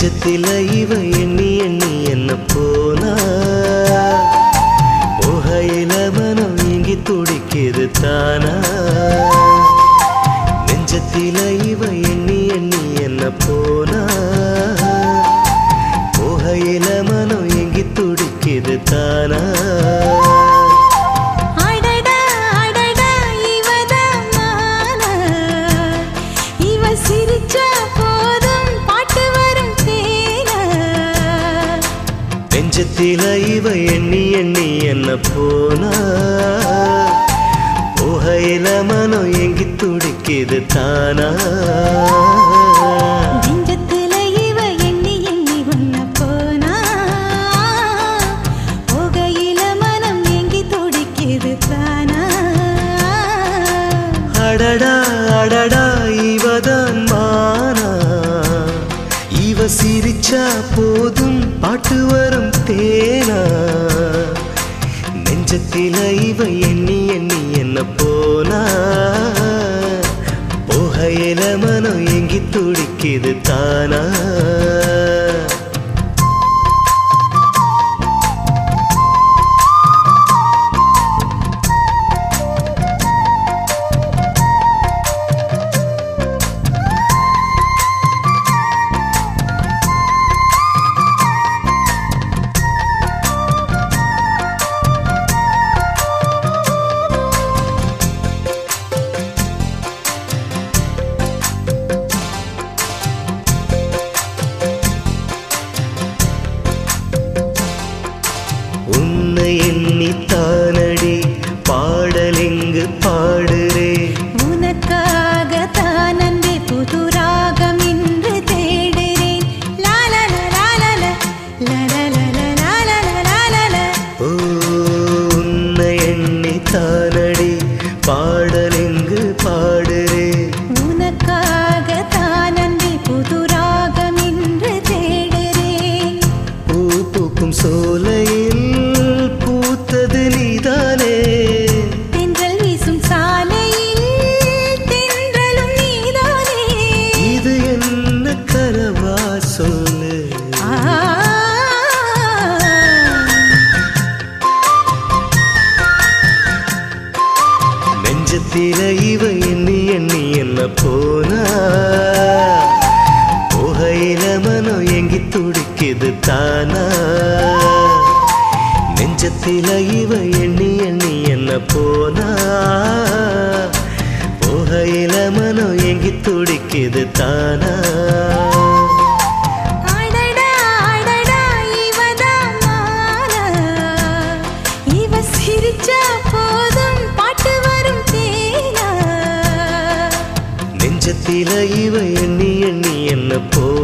நெஞ்சத்தில இவ எண்ணி எண்ணி என்ன போனா புகையில மனம் இங்கி துடிக்குது தானா நெஞ்சத்தில இவ எண்ணி எண்ணி என்ன போனா புகையில மனம் இங்கி துடிக்குது தானா அடடா அடடா இவதான் நானா இவ சிரிச்சா போதும் பாட்டு வரும் தேனா நெஞ்சத்தில இவ எண்ணி எண்ணி என்ன போனா புகையில மனம் எங்கி துடிக்குது தானா நெஞ்சத்துல இவ எண்ணி எண்ணி உன்ன போனா புகையில மனம் ஏங்கி துடிக்குது தானா அடடா அடடா இவதான் மானா இவ சிரிச்சா போதும் பாட்டு வரும் தேனா நெஞ்சத்தில இவ எண்ணி எண்ணி என்ன போனா புகையில மனம் எங்கி துடிக்குது தானா உன்னை எண்ணித்தானடி பாடலெங்கு பாடுறே உனக்காக தான் அன்பே புது ராகம் இன்று தேடுறேன் லாலல லாலல லலலல லாலல லாலல ஓ உன்னை எண்ணித்தானடி பாடலெங்கு பாடுறே உனக்காக தான் அன்பே புது ராகம் இன்று தேடுறேன் பூ பூக்கும் சோலையில் பூத்தது நீதானே தென்றல் வீசும் சாலையில் தென்றலும் நீதானே இது என்ன கனவா சொல்லு ஆ நெஞ்சத்தில இவ எண்ணி எண்ணி என்ன போனா புகையில மனம் எங்கி துடிக்குது தானா நெஞ்சத்தில இவ எண்ணி எண்ணி என்ன போனா புகையில மனம் எங்கி துடிக்குது தானா அடடா அடடா இவதான் மானா இவ சிரிச்சா போதும் பாட்டு வரும் தேனா நெஞ்சத்தில இவ எண்ணி எண்ணி என்ன போ